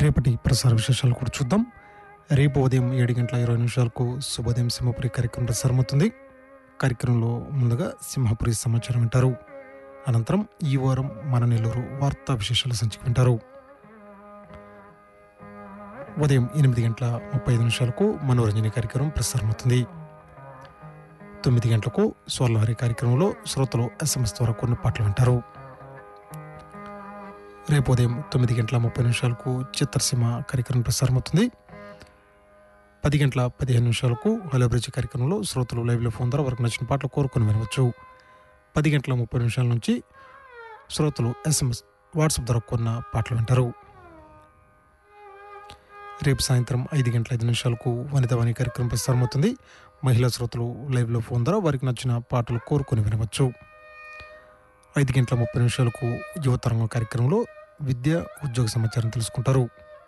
రేపటి ప్రసార విశేషాలు కూడా చూద్దాం రేపు ఉదయం ఏడు గంటల ఇరవై నిమిషాలకు శుభోదయం సింహపురి కార్యక్రమం ప్రసారమవుతుంది కార్యక్రమంలో ముందుగా సింహపురి సమాచారం వింటారు అనంతరం ఈ వారం మన నెల్లూరు వార్తా విశేషాల సంచిక వింటారు ఉదయం ఎనిమిది గంటల ముప్పై ఐదు నిమిషాలకు మనోరంజన కార్యక్రమం ప్రసారమవుతుంది తొమ్మిది గంటలకు స్వర్లహరి కార్యక్రమంలో శ్రోతలు ఎస్ఎంఎస్ ద్వారా కొన్ని పాటలు వింటారు రేపు ఉదయం తొమ్మిది గంటల ముప్పై నిమిషాలకు చిత్రసీమ కార్యక్రమం ప్రసారమవుతుంది పది గంటల పదిహేను నిమిషాలకు హలో బ్రిడ్జ్ కార్యక్రమంలో శ్రోతలు లైవ్లో ఫోన్ ద్వారా వరకు నచ్చిన పాటలు కోరుకొని వినవచ్చు పది గంటల ముప్పై నిమిషాల నుంచి శ్రోతలు ఎస్ఎంఎస్ వాట్సాప్ ద్వారా కొన్న పాటలు వింటారు రేపు సాయంత్రం ఐదు గంటల ఐదు నిమిషాలకు వనితావాణి కార్యక్రమం ప్రసారమవుతుంది మహిళా శ్రోతలు లైవ్లో ఫోన్ ద్వారా వారికి నచ్చిన పాటలు కోరుకొని వినవచ్చు ఐదు గంటల ముప్పై నిమిషాలకు యువతరంగం కార్యక్రమంలో విద్య ఉద్యోగ సమాచారం తెలుసుకుంటారు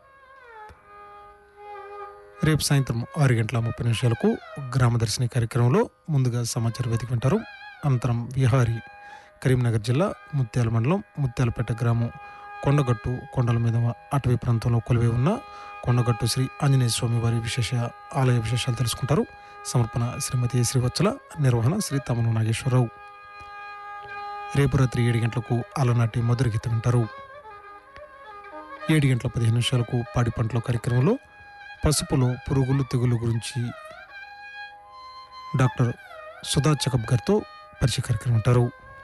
రేపు సాయంత్రం ఆరు గంటల ముప్పై నిమిషాలకు గ్రామదర్శిని కార్యక్రమంలో ముందుగా సమాచార వేదిక వింటారు అనంతరం విహారీ కరీంనగర్ జిల్లా ముత్యాల మండలం ముత్యాలపేట గ్రామం కొండగట్టు కొండల మీద అటవీ ప్రాంతంలో కొలువై ఉన్న కొండగట్టు శ్రీ ఆంజనేయ స్వామి వారి విశేష ఆలయ విశేషాలు తెలుసుకుంటారు సమర్పణ శ్రీమతి శ్రీవత్సల నిర్వహణ శ్రీ తమను నాగేశ్వరరావు రేపు రాత్రి ఏడు గంటలకు అలనాటి మధుర గీతం వింటారు ఏడు గంటల పదిహేను నిమిషాలకు పాడి పంటల కార్యక్రమంలో పసుపులో పురుగులు తెగులు గురించి డాక్టర్ సుధా చకబ్ గారితో పరిచయ కార్యక్రమం ఉంటారు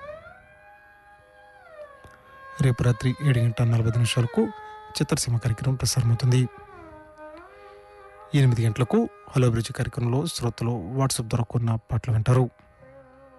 రేపు రాత్రి ఏడు గంటల నలభై ఐదు నిమిషాలకు చిత్రసీమ కార్యక్రమం ప్రసారమవుతుంది ఎనిమిది గంటలకు హలో బ్రిడ్జ్ కార్యక్రమంలో శ్రోతలు వాట్సాప్ ద్వారా కొన్న పాటలు వింటారు